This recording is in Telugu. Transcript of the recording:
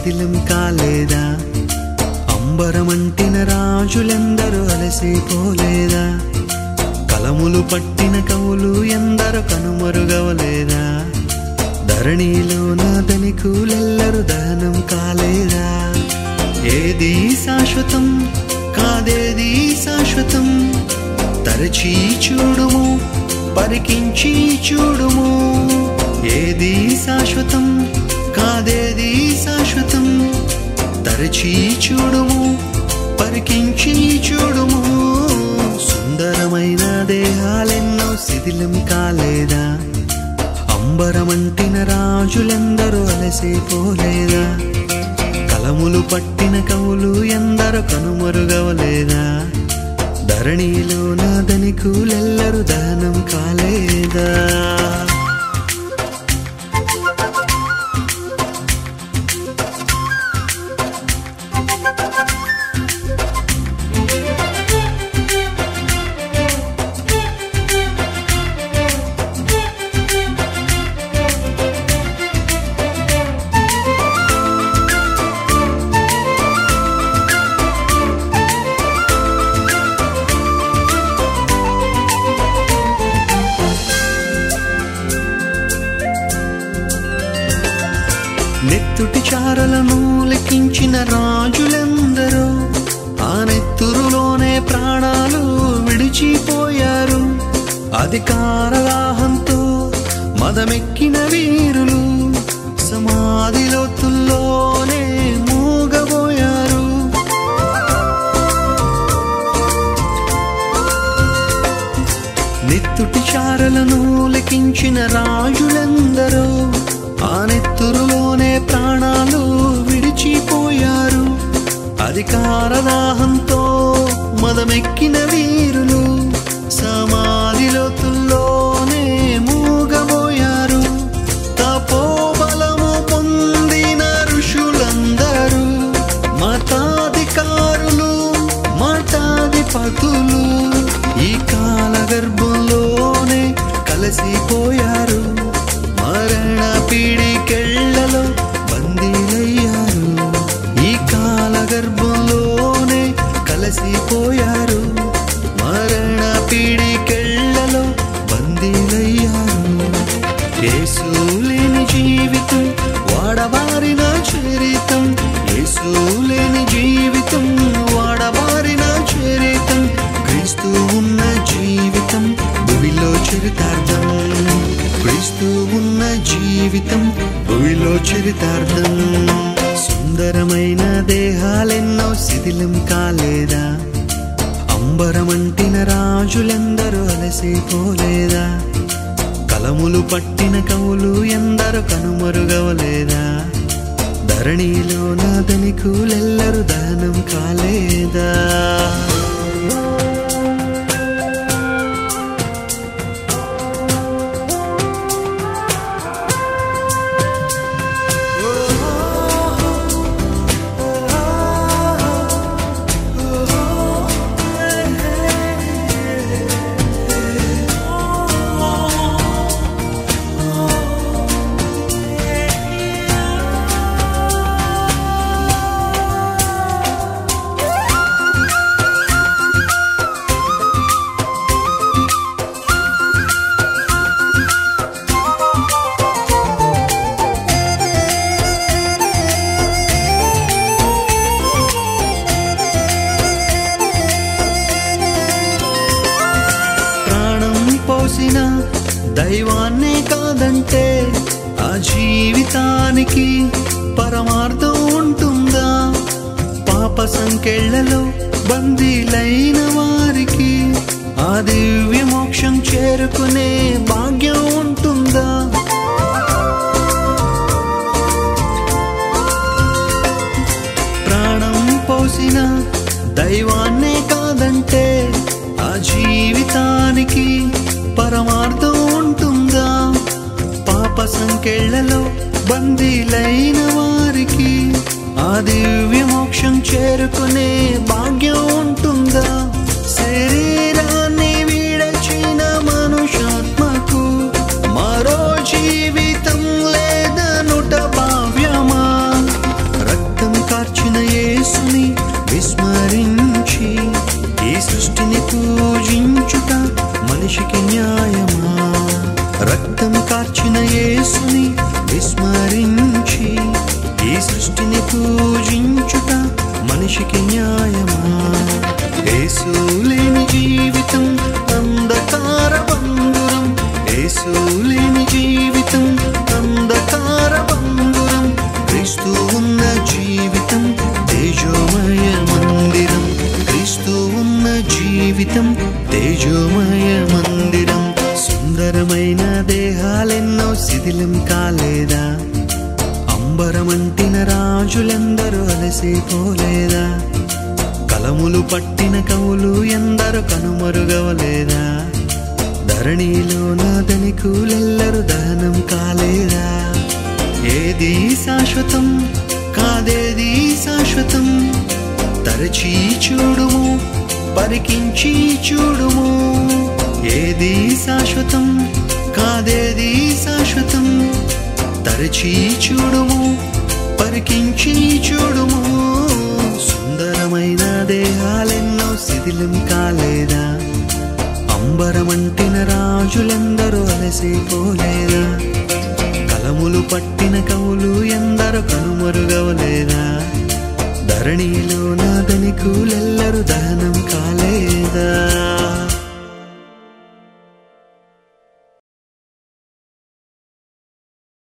శిథిలం కాలేదా అంబరమంటిన రాజులెందరూ అలసిపోలేదా కలములు పట్టిన కవులు ఎందరో కనుమరుగవలేదా ధరణిలోన ధనికులెల్లరు దహనం కాలేదా ఏది శాశ్వతం కాదేది శాశ్వతం తరచి చూడుము పరికించి చూడుము ఏది శాశ్వతం కాదేది శాశ్వతం తరచి చూడుము పరికించి చూడుము సుందరమైన దేహాలెన్నో శిథిలం కాలేదా అంబరమంటిన రాజులెందరూ అలసిపోలేదా కలములు పట్టిన కవులు ఎందరో కనుమరుగవలేదా ధరణిలోన ధనికులెల్లరు దహనం కాలేదా నెత్తుటి చారలను లెక్కించిన రాజులెందరో ఆ నెత్తురులోనే ప్రాణాలు విడిచిపోయారు అధికార దాహంతో మదమెక్కిన వీరులు సమాధి లోతుల్లోనే మూగబోయారు నెత్తుటి చారలను లెక్కించిన రాజులెందరో ఆ నెత్తురులోనే ప్రాణాలు విడిచిపోయారు అధికార దాహంతో మదమెక్కిన వీరులు సమాధిలోతుల్లోనే మూగబోయారు తపోబలము పొందిన ఋషులందరూ మతాధికారులు మఠాధిపతులు ఈ కాల గర్భంలోనే కలిసిపోయారు మరణ పీడికెళ్లలో బందీలయ్యారు ఈ కాల గర్భంలోనే కలిసిపోయారు మరణ పీడికెళ్లలో బందీలయ్యారు యేసు లేని జీవితం వాడబారిన చరితం యేసు లేని జీవితం వాడబారిన చరితం క్రీస్తు ఉన్న జీవితం భూమిలో చరితార్థం క్రీస్తు ఉన్న జీవితం భూమిలో చరితార్థం సుందరమైన దేహాలెన్నో శిథిలం కాలేదా అంబరమంటిన రాజులెందరూ అలసిపోలేదా కలములు పట్టిన కవులు ఎందరో కనుమరుగవలేదా ధరణిలోన ధనికులెల్లరు దహనం కాలేదా ప్రాణం పోసిన దైవాన్నే కాదంటే ఆ జీవితానికి పరమార్థం ఉంటుందా పాప సంకెళ్లలో బందీలైన వారికి ఆ దివ్య మోక్షం చేరుకునే భాగ్యం ఉంటుందా ప్రాణం పోసిన దైవాన్నే కాదంటే ఆ జీవితానికి పరమార్థం ఉంటుందా పాప సంకెళ్లలో బందీలైన వారికి ఆ దివ్య మోక్షం చేరుకునే భాగ్యం ఉంటుందా శరీరాన్ని విడచిన మనుషాత్మకు మరో జీవితం లేదనుట భావ్యమా జీవితం తేజోమయ మందిరం సుందరమైన దేహాలెన్నో శిథిలం కాలేదా అంబరమంటిన రాజులెందరూ అలసిపోలేదా కలములు పట్టిన కవులు ఎందరు కనుమరుగవలేదా ధరణిలో నాదని కూలెల్లరు దహనం కాలేదా ఏది శాశ్వతం కాదేది శాశ్వతం తరచి చూడుము పరికించి చూడుము ఏది శాశ్వతం కాదేది శాశ్వతం తరచి చూడుము పరికించి చూడుము సుందరమైన దేహాలెన్నో శిథిలం కాలేదా అంబరమంటిన రాజులెందరూ అలసిపోలేదా కలములు పట్టిన కవులు ఎందరు కనుమరుగవలేదా ధరణిలో నాదని కూలెల్లరు దహనం కాలేదా